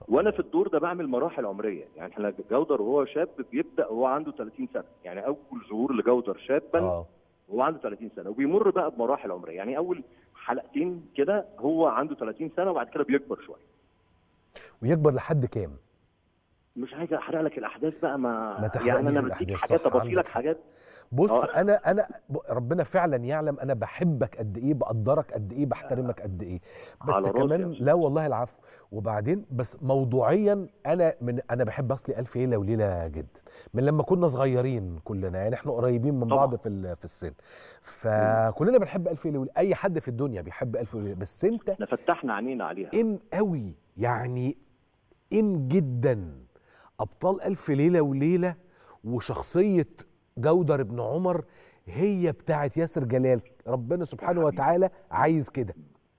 وانا في الدور ده بعمل مراحل عمريه يعني احنا جودر وهو شاب بيبدا وهو عنده 30 سنه يعني اول ظهور لجودر شابا اه وهو عنده 30 سنه وبيمر بقى بمراحل عمريه يعني اول حلقتين كده هو عنده 30 سنه وبعد كده بيكبر شويه ويكبر لحد كام مش عايز احرق لك الاحداث بقى ما, ما تحرقليش يعني انا بديك الأحداث، حاجات صح، ابصي لك عندك حاجات بص آه. انا انا ب- ربنا فعلا يعلم انا بحبك قد ايه بقدرك قد ايه بحترمك قد ايه بس على راسي يا كمان أستاذ. لا والله العفو وبعدين بس موضوعيا انا من انا بحب اصلي الف ليله وليله جدا من لما كنا صغيرين كلنا يعني احنا قريبين من طبعا. بعض في ال- في السن فكلنا بنحب الف ليله وليله اي حد في الدنيا بيحب الف ليله وليله بس انت احنا فتحنا عينينا عليها ان قوي يعني ان جدا ابطال الف ليله وليله وشخصيه جودر بن عمر هي بتاعت ياسر جلال ربنا سبحانه حبيبي. وتعالى عايز كده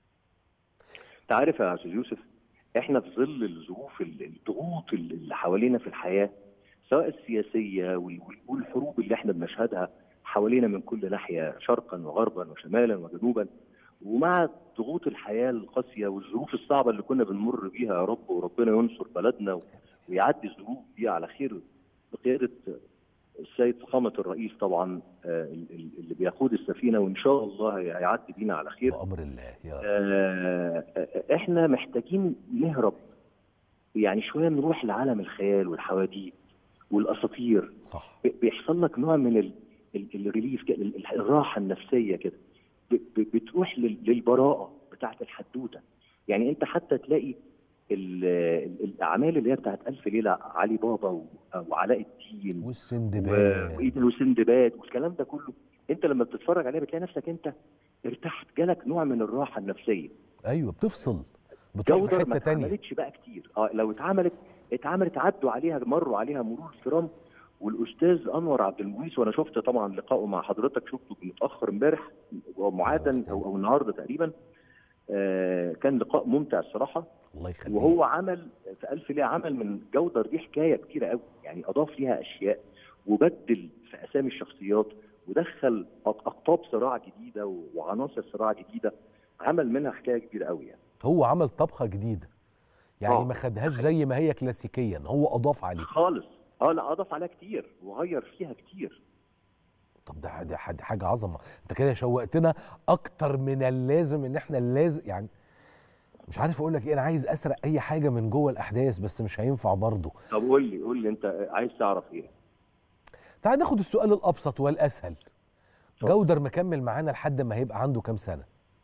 انت عارف يا استاذ يوسف احنا في ظل الظروف ال- الضغوط ال- اللي حوالينا في الحياه سواء السياسيه وال- وال- والحروب اللي احنا بنشهدها حوالينا من كل ناحيه شرقا وغربا وشمالا وجنوبا ومع ضغوط الحياه القاسيه والظروف الصعبه اللي كنا بنمر بيها يا رب وربنا ينصر بلدنا و- ويعدي الظروف دي على خير بقياده السيد فخامه الرئيس طبعا آه، ال- ال- اللي بيقود السفينه وان شاء الله هي- هيعدي بينا على خير بامر الله يا رب آه، احنا محتاجين نهرب يعني شويه نروح لعالم الخيال والحواديت والاساطير صح ب- بيحصل لك نوع من ال- ال- الريليف كده ال- ال- الراحه النفسيه كده ب- ب- بتروح لل- للبراءه بتاعت الحدوته يعني انت حتى تلاقي ال- ال- الاعمال اللي هي بتاعت الف ليله علي بابا و- وعلاء الدين و- والسندباد وايد وسندباد والكلام ده كله انت لما بتتفرج عليه بتلاقي نفسك انت ارتحت جالك نوع من الراحه النفسيه ايوه بتفصل بتروح في جودر حته ما تانية اتعملتش بقى كتير اه لو اتعملت اتعملت عدوا عليها مروا عليها مرور الكرام والاستاذ انور عبد المعيز وانا شفت طبعا لقائه مع حضرتك شفته متاخر امبارح ومعادا او او النهارده تقريبا آه كان لقاء ممتع الصراحه الله يخليك وهو عمل في ألف ليه عمل من جودر دي حكايه كتيره قوي يعني اضاف ليها اشياء وبدل في اسامي الشخصيات ودخل أق- اقطاب صراع جديده و- وعناصر صراع جديده عمل منها حكايه كبيره قوي يعني هو عمل طبخه جديده يعني آه. ما خدهاش زي ما هي كلاسيكيا هو اضاف عليه خالص اه لا اضاف عليها كتير وغير فيها كتير طب ده ده حد- حاجه عظمه انت كده شوقتنا اكتر من اللازم ان احنا اللازم يعني مش عارف اقول لك ايه انا عايز اسرق اي حاجه من جوه الاحداث بس مش هينفع برضه طب قول لي قول لي انت عايز تعرف ايه تعال ناخد السؤال الابسط والاسهل اتفضل. جودر مكمل معانا لحد ما هيبقى عنده كام سنه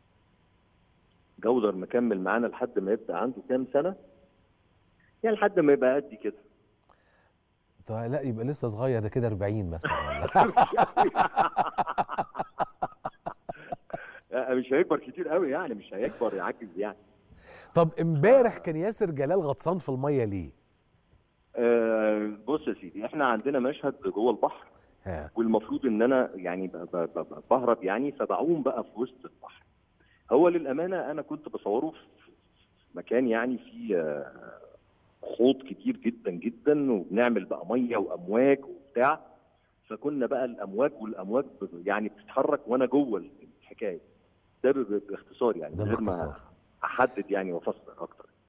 جودر مكمل معانا لحد ما يبقى عنده كام سنه يعني لحد ما يبقى قد كده طب لا يبقى لسه صغير ده كده 40 مثلا ولا آه، مش هيكبر كتير قوي يعني مش هيكبر يعجز يعني طب امبارح كان ياسر جلال غطسان في الميه ليه آه بص يا سيدي احنا عندنا مشهد جوه البحر ها والمفروض ان انا يعني ب- ب- ب- بهرب يعني فبعوم بقى في وسط البحر هو للامانه انا كنت بصوره في في مكان يعني فيه آه، خوض كتير جدا جدا وبنعمل بقى ميه وامواج وبتاع فكنا بقى الامواج والامواج ب- يعني بتتحرك وانا جوه الحكايه ده ب- ب- باختصار يعني ده من غير ما باختصار احدد يعني وافسر اكتر